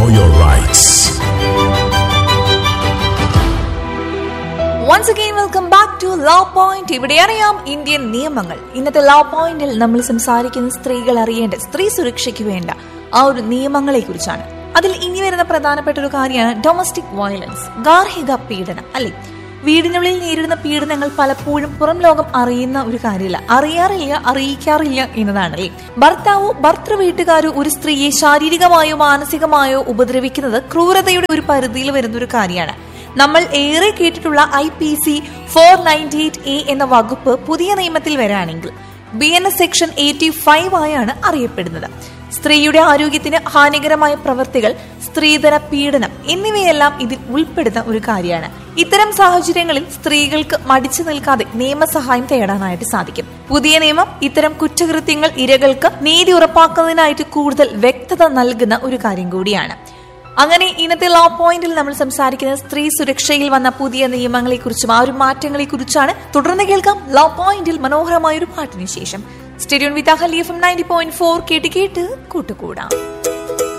your rights. Once again welcome back to law point ഇവിടെ അറിയാം Indian നിയമങ്ങൾ ഇന്നത്തെ ലോ പോയിന്റിൽ നമ്മൾ സംസാരിക്കുന്ന സ്ത്രീകൾ അറിയേണ്ട സ്ത്രീ സുരക്ഷയ്ക്ക് വേണ്ട ആ ഒരു നിയമങ്ങളെ കുറിച്ചാണ് അതിൽ ഇനി വരുന്ന പ്രധാനപ്പെട്ട ഒരു കാര്യമാണ് ഡൊമസ്റ്റിക് വയലൻസ് ഗാർഹിക പീഡനം അല്ലെ വീടിനുള്ളിൽ നേരിടുന്ന പീഡനങ്ങൾ പലപ്പോഴും പുറം ലോകം അറിയുന്ന ഒരു കാര്യമില്ല അറിയാറില്ല അറിയിക്കാറില്ല എന്നതാണ് അല്ലേ ഭർത്താവോ ഭർത്തൃ വീട്ടുകാരോ ഒരു സ്ത്രീയെ ശാരീരികമായോ മാനസികമായോ ഉപദ്രവിക്കുന്നത് ക്രൂരതയുടെ ഒരു പരിധിയിൽ വരുന്ന ഒരു കാര്യമാണ് നമ്മൾ ഏറെ കേട്ടിട്ടുള്ള I P C four ninety eight A എന്ന വകുപ്പ് പുതിയ നിയമത്തിൽ വരാണെങ്കിൽ B N S section eighty five ആയാണ് അറിയപ്പെടുന്നത് സ്ത്രീയുടെ ആരോഗ്യത്തിന് ഹാനികരമായ പ്രവൃത്തികൾ സ്ത്രീധന പീഡനം എന്നിവയെല്ലാം ഇതിൽ ഉൾപ്പെടുന്ന ഒരു കാര്യമാണ് ഇത്തരം സാഹചര്യങ്ങളിൽ സ്ത്രീകൾക്ക് മടിച്ചു നിൽക്കാതെ നിയമസഹായം തേടാനായിട്ട് സാധിക്കും പുതിയ നിയമം ഇത്തരം കുറ്റകൃത്യങ്ങൾ ഇരകൾക്ക് നീതി ഉറപ്പാക്കുന്നതിനായിട്ട് കൂടുതൽ വ്യക്തത നൽകുന്ന ഒരു കാര്യം കൂടിയാണ് അങ്ങനെ ഇന്നത്തെ ലോ പോയിന്റിൽ നമ്മൾ സംസാരിക്കുന്നത് സ്ത്രീ സുരക്ഷയിൽ വന്ന പുതിയ നിയമങ്ങളെ കുറിച്ചും ആ ഒരു മാറ്റങ്ങളെ കുറിച്ചാണ് തുടർന്ന് കേൾക്കാം ലോ പോയിന്റിൽ മനോഹരമായ ഒരു പാട്ടിന് ശേഷം സ്റ്റേഡിയം വിത്ത് ഹലീഫം നയൻറ്റി പോയിന്റ് ഫോർ കേട്ട് കേട്ട് കൂട്ടുകൂടാം